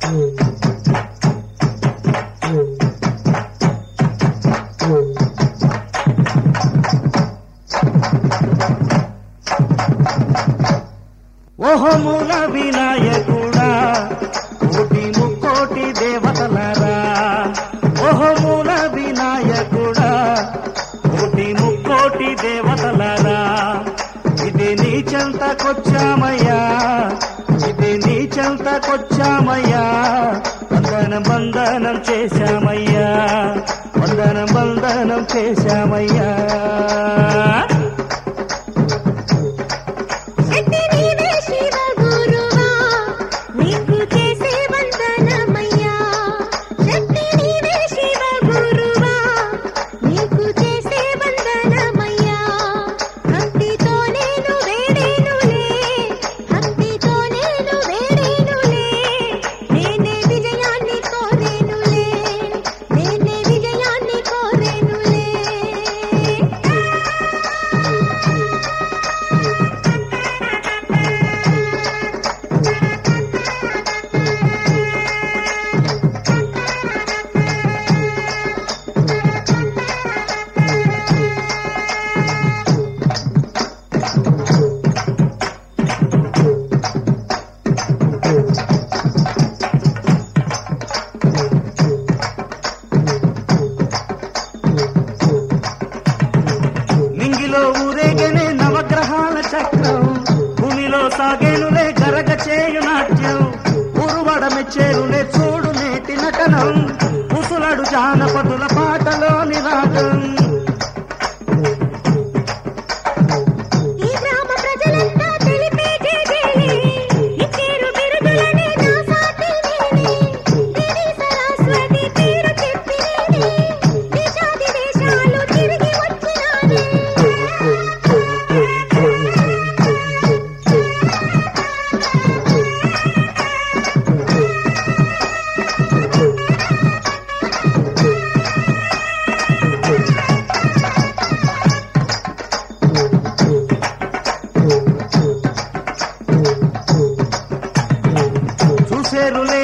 ఓహముల వినాయకుడా కోటి ముక్కోటి దేవతలరా ఓహముల వినాయకుడా కోటి ముక్కోటి దేవతలరా ఇది నీ చెంతకొచ్చామయ్యా ఇది నీ చెంతకొచ్చామయ్యా వందనం బంధనం చేశామయ్యా వందనం బంధనం చేశామయ్యా శక్తి నీవే శివ గురువా నీకు చేసే వందనమయ్యా శక్తి నీవే శివ గురువా నీకు చేసే వందనమయ్యా భక్తితో నేను వేడేనులే భక్తితో నేను వేడేనులే నేనే విజయాన్ని కోరేనులే నేనే విజయాన్ని కోరేనులే నింగిలో ఊరేగనే నవగ్రహాల చక్రం భూమిలో సాగేనులే గరగ చేయు నాట్యం ఉరువడ మెచ్చేరులే చూడు నేటి నటనం ముసులడు జానపదుల పాటలోని రాగం ఈ గ్రామ ప్రజలంతా తెలిపే జేజేలే ఇచ్చేరు బిరుదులనే నా సాటి నేనే దేవి సరస్వతి పేరు చెప్పి నేనే దేశాది దేశాలు తిరిగి వచ్చినానే చూసేరులే